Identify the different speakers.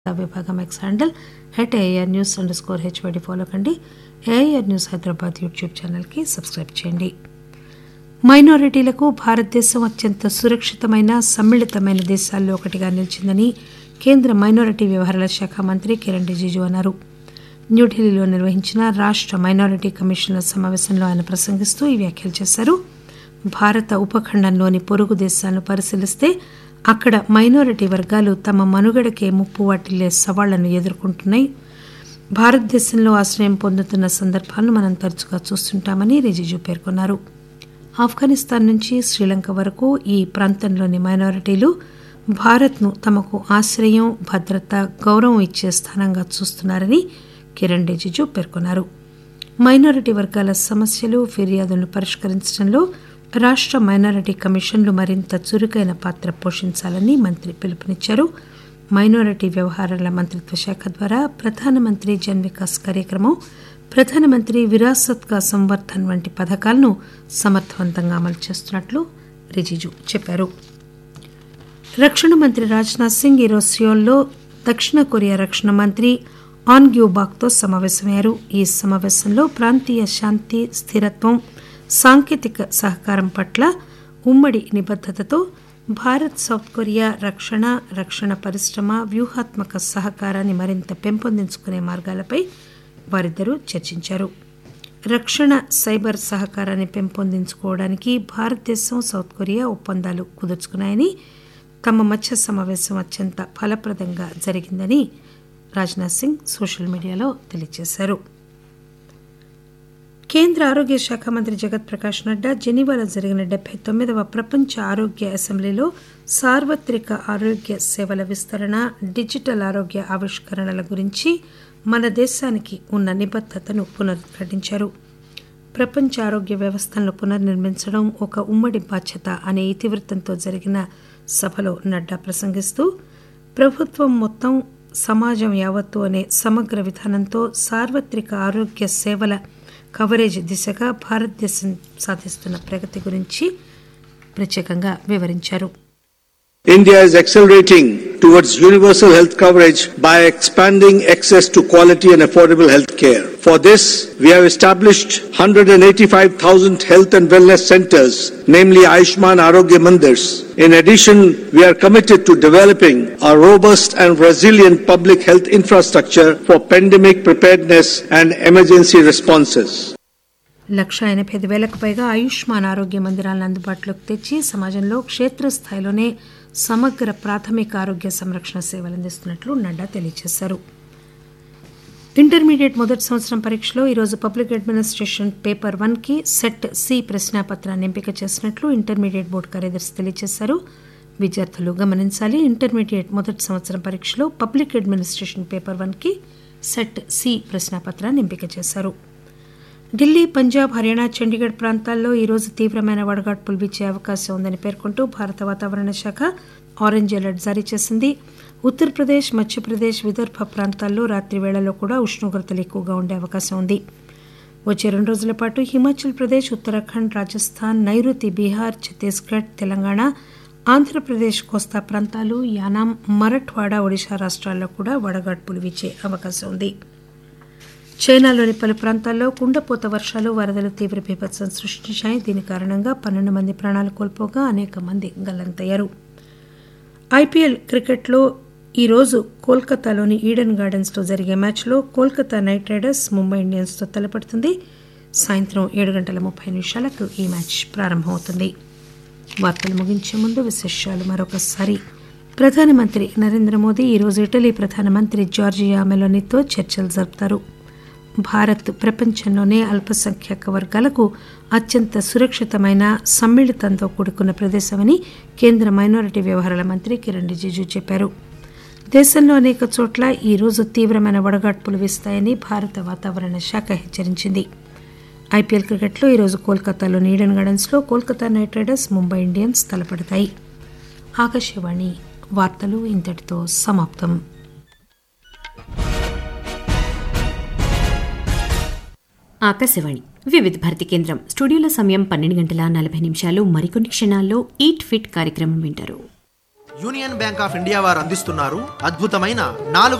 Speaker 1: విభాగం X handle at AIR news underscore HYD follow కండి AIR news Hyderabad YouTube ఛానల్కి subscribe చేయండి మైనారిటీలకు భారతదేశం అత్యంత సురక్షితమైన సమ్మిళితమైన దేశాల్లో ఒకటిగా నిలిచిందని కేంద్ర మైనారిటీ వ్యవహారాల శాఖ మంత్రి కిరణ్ రిజిజు అన్నారు న్యూఢిల్లీలో నిర్వహించిన రాష్ట మైనారిటీ కమిషన్ల సమావేశంలో ఆయన ప్రసంగిస్తూ ఈ వ్యాఖ్యలు చేశారు భారత ఉపఖండంలోని పొరుగు దేశాలను పరిశీలిస్తే అక్కడ మైనారిటీ వర్గాలు తమ మనుగడకే ముప్పు వాటిల్లే సవాళ్లను ఎదుర్కొంటున్నాయి భారతదేశంలో ఆశ్రయం పొందుతున్న సందర్భాలను మనం తరచుగా చూస్తుంటామని రిజిజు పేర్కొన్నారు ఆఫ్ఘనిస్తాన్ నుంచి శ్రీలంక వరకు ఈ ప్రాంతంలోని మైనారిటీలు భారత్ను తమకు ఆశ్రయం భద్రత గౌరవం ఇచ్చే స్థానంగా చూస్తున్నారని కిరణ్ రిజిజు పేర్కొన్నారు మైనారిటీ వర్గాల సమస్యలు ఫిర్యాదులను పరిష్కరించడంలో రాష్ట మైనారిటీ కమిషన్లు మరింత చురుకైన పాత్ర పోషించాలని మంత్రి పిలుపునిచ్చారు మైనారిటీ వ్యవహారాల మంత్రిత్వ శాఖ ద్వారా ప్రధానమంత్రి జన్ వికాస్ కార్యక్రమం ప్రధానమంత్రి విరాసత్ కా సంవర్ధన్ వంటి పథకాలను సమర్థవంతంగా అమలు చేస్తున్నట్లు రిజిజు చెప్పారు రక్షణ మంత్రి రాజ్నాథ్ సింగ్ ఈరోజు సియోల్లో దక్షిణ కొరియా రక్షణ మంత్రి ఆన్ గ్యూబాక్తో సమావేశమయ్యారు ఈ సమావేశంలో ప్రాంతీయ శాంతి స్థిరత్వం సాంకేతిక సహకారం పట్ల ఉమ్మడి నిబద్దతతో భారత్ సౌత్ కొరియా రక్షణ రక్షణ పరిశ్రమ వ్యూహాత్మక సహకారాన్ని మరింత పెంపొందించుకునే మార్గాలపై వారిద్దరూ చర్చించారు రక్షణ సైబర్ సహకారాన్ని పెంపొందించుకోవడానికి భారతదేశం సౌత్ కొరియా ఒప్పందాలు కుదుర్చుకున్నాయని తమ మధ్య సమావేశం అత్యంత ఫలప్రదంగా జరిగిందని రాజ్నాథ్ సింగ్ సోషల్ మీడియాలో తెలియజేశారు కేంద్ర ఆరోగ్య శాఖ మంత్రి జగత్ ప్రకాష్ నడ్డా జెనీవాలో జరిగిన డెబ్బై తొమ్మిదవ ప్రపంచ ఆరోగ్య అసెంబ్లీలో సార్వత్రిక ఆరోగ్య సేవల విస్తరణ డిజిటల్ ఆరోగ్య ఆవిష్కరణల గురించి మన దేశానికి ఉన్న నిబద్దతను పునరుద్ఘాటించారు ప్రపంచ ఆరోగ్య వ్యవస్థలను పునర్నిర్మించడం ఒక ఉమ్మడి బాధ్యత అనే ఇతివృత్తంతో జరిగిన సభలో నడ్డా ప్రసంగిస్తూ ప్రభుత్వం మొత్తం సమాజం యావత్తు అనే సమగ్ర విధానంతో సార్వత్రిక ఆరోగ్య సేవల కవరేజ్ దిశగా భారతదేశం సాధిస్తున్న ప్రగతి గురించి ప్రత్యేకంగా వివరించారు
Speaker 2: India is accelerating towards universal health coverage by expanding access to quality and affordable health care. For this, we have established 185,000 health and wellness centers, namely Ayushman Arogya Mandirs. In addition, we are committed to developing a robust and resilient public health infrastructure for pandemic preparedness and emergency responses.
Speaker 1: లక్ష ఎనభై ఐదు వేలకు పైగా ఆయుష్మాన్ ఆరోగ్య మందిరాలను అందుబాటులోకి తెచ్చి సమాజంలో క్షేత్రస్థాయిలోనే సమగ్ర ప్రాథమిక ఆరోగ్య సంరక్షణ సేవలు అందిస్తున్నట్లు నడ్డా తెలియజేశారు ఇంటర్మీడియట్ మొదటి సంవత్సరం పరీక్షలో ఈరోజు పబ్లిక్ అడ్మినిస్ట్రేషన్ పేపర్ వన్ కి సెట్ సి ప్రశ్నాపత్రాన్ని ఎంపిక చేసినట్లు ఇంటర్మీడియట్ బోర్డు కార్యదర్శి తెలియజేశారు విద్యార్థులు గమనించాలి ఇంటర్మీడియట్ మొదటి సంవత్సరం పరీక్షలో పబ్లిక్ అడ్మినిస్ట్రేషన్ పేపర్ వన్ కి సెట్ సి ప్రశ్నాపత్రాన్ని ఎంపిక చేశారు ఢిల్లీ పంజాబ్ హర్యానా చండీగఢ్ ప్రాంతాల్లో ఈరోజు తీవ్రమైన వడగాడ్పులు వీచే అవకాశం ఉందని పేర్కొంటూ భారత వాతావరణ శాఖ ఆరెంజ్ అలర్ట్ జారీ చేసింది ఉత్తరప్రదేశ్ మధ్యప్రదేశ్ విదర్భ ప్రాంతాల్లో రాత్రి వేళల్లో కూడా ఉష్ణోగ్రతలు ఎక్కువగా ఉండే అవకాశం ఉంది వచ్చే రెండు రోజుల పాటు హిమాచల్ ప్రదేశ్ ఉత్తరాఖండ్ రాజస్థాన్ నైరుతి బీహార్ ఛత్తీస్గఢ్ తెలంగాణ ఆంధ్రప్రదేశ్ కోస్తా ప్రాంతాలు యానాం మరఠ్వాడా ఒడిశా రాష్ట్రాల్లో కూడా వడగాడ్పులు వీచే అవకాశం ఉంది చైనాలోని పలు ప్రాంతాల్లో కుండపోత వర్షాలు వరదలు తీవ్ర బీభత్సం సృష్టించాయి దీని కారణంగా పన్నెండు మంది ప్రాణాలు కోల్పోగా అనేక మంది గల్లంతయ్యారు ఐపీఎల్ క్రికెట్లో ఈరోజు కోల్కతాలోని ఈడెన్ గార్డెన్స్లో జరిగే మ్యాచ్లో కోల్కతా నైట్ రైడర్స్ ముంబై ఇండియన్స్తో తలపడుతుంది సాయంత్రం ఏడు గంటల ముప్పై నిమిషాలకు ఈ మ్యాచ్ ప్రారంభమవుతుంది వార్తలు ముగించే ముందు విశేషాలు మరొకసారి ప్రధానమంత్రి నరేంద్ర మోదీ ఈరోజు ఇటలీ ప్రధానమంత్రి జార్జియా మెలోనీతో చర్చలు జరుపుతారు భారత్ ప్రపంచంలోనే అల్పసంఖ్యాక వర్గాలకు అత్యంత సురక్షితమైన సమ్మిళితంతో కూడుకున్న ప్రదేశమని కేంద్ర మైనారిటీ వ్యవహారాల మంత్రి కిరణ్ రిజిజు చెప్పారు దేశంలో అనేక చోట్ల ఈ రోజు తీవ్రమైన వడగాడ్పులు వీస్తాయని భారత వాతావరణ శాఖ హెచ్చరించింది ఐపీఎల్ క్రికెట్లో ఈరోజు కోల్కతాలోని ఈడెన్ గార్డెన్స్లో Kolkata Knight Riders Mumbai Indians తలపడతాయి ఆకాశవాణి వార్తలు ఇంతటితో సమాప్తం
Speaker 3: ఆకాశవాణి వివిధ భారతి కేంద్రం స్టూడియోలో సమయం పన్నెండు గంటల నలభై నిమిషాలు మరికొన్ని క్షణాల్లో ఈట్ ఫిట్ కార్యక్రమం వింటారు
Speaker 4: యూనియన్ బ్యాంక్ ఆఫ్ ఇండియా వారు అందిస్తున్నారు అద్భుతమైన నాలుగు